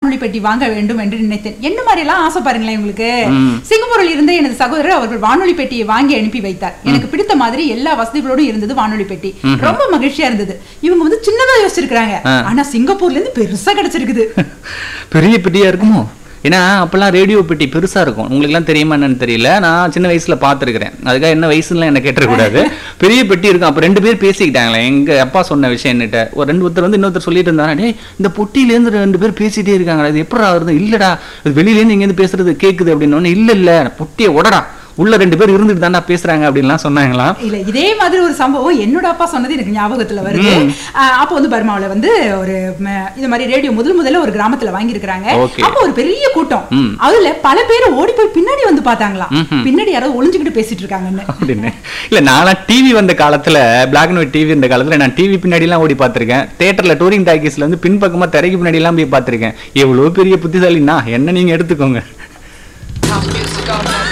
வானொலி பெட்டி வாங்க வேண்டும் என்று நினைத்தேன் என்ன மாதிரி எல்லாம் ஆசை பாருங்களேன் உங்களுக்கு சிங்கப்பூரில் இருந்த எனது சகோதரர் அவர்கள் வானொலி பெட்டியை வாங்கி அனுப்பி வைத்தார் எனக்கு பிடித்த மாதிரி எல்லா வசதிகளோடும் இருந்தது வானொலி பெட்டி ரொம்ப மகிழ்ச்சியா இருந்தது இவங்க வந்து சின்னதா யோசிச்சிருக்காங்க ஆனா சிங்கப்பூர்ல இருந்து பெருசா கிடைச்சிருக்குது பெரிய பெட்டியா இருக்குமோ ஏன்னா அப்பெல்லாம் ரேடியோ பெட்டி பெருசா இருக்கும் உங்களுக்கு எல்லாம் தெரியுமா என்னன்னு தெரியல நான் சின்ன வயசுல பார்த்திருக்கிறேன் அதுக்காக என்ன வயசுலாம் என்ன கேட்டக்கூடாது பெரிய பெட்டி இருக்கும் அப்ப ரெண்டு பேர் பேசிக்கிட்டாங்களே எங்க அப்பா சொன்ன விஷயம் என்னட்ட ஒரு ரெண்டு ஒருத்தர் வந்து இன்னொருத்தர் சொல்லிட்டு இருந்தாங்க டேய் இந்த பொட்டியில இருந்து ரெண்டு பேர் பேசிட்டே இருக்காங்க அது எப்படா வருது இல்லடா இது வெளியில இருந்து இங்க இருந்து பேசுறது கேக்குது அப்படின்னு இல்ல இல்ல பொட்டியை உடடா உள்ள ரெண்டு பேர் இருந்துட்டு தாண்டா பேசுறாங்க அப்படின்லாம் சொன்னாங்களாம் இல்ல இதே மாதிரி ஒரு சம்பவம் என்னோட அப்பா சொன்னது எனக்கு ஞாபகத்துல வருது ஆஹ் அப்போ வந்து பர்மாவுல வந்து ஒரு ம- இது மாதிரி ரேடியோ முதல் முதல்ல ஒரு கிராமத்துல வாங்கி இருக்கிறாங்க Okay. அப்போ ஒரு பெரிய கூட்டம் ம். அதுல பல பேர் ஓடி போய் பின்னாடி வந்து பார்த்தாங்களாம் பின்னாடி யாரோ ஒளிஞ்சுக்கிட்டு பேசிட்டு இருக்காங்கன்னு அப்படின்னு இல்ல நான்லாம் டிவி வந்த காலத்துல பிளாக் அண்ட் ஒயிட் டிவி இருந்த காலத்துல நான் டிவி பின்னாடி எல்லாம் ஓடி பார்த்திருக்கேன் தியேட்டர்ல டூரிங் டாக்கீஸ்ல வந்து பின்பக்கமா திரைக்கு பின்னாடி எல்லாம் போய் பார்த்திருக்கேன் எவ்வளவு பெரிய புத்திசாலின்னா என்ன நீங்க எடுத்துக்கோங்க House music all night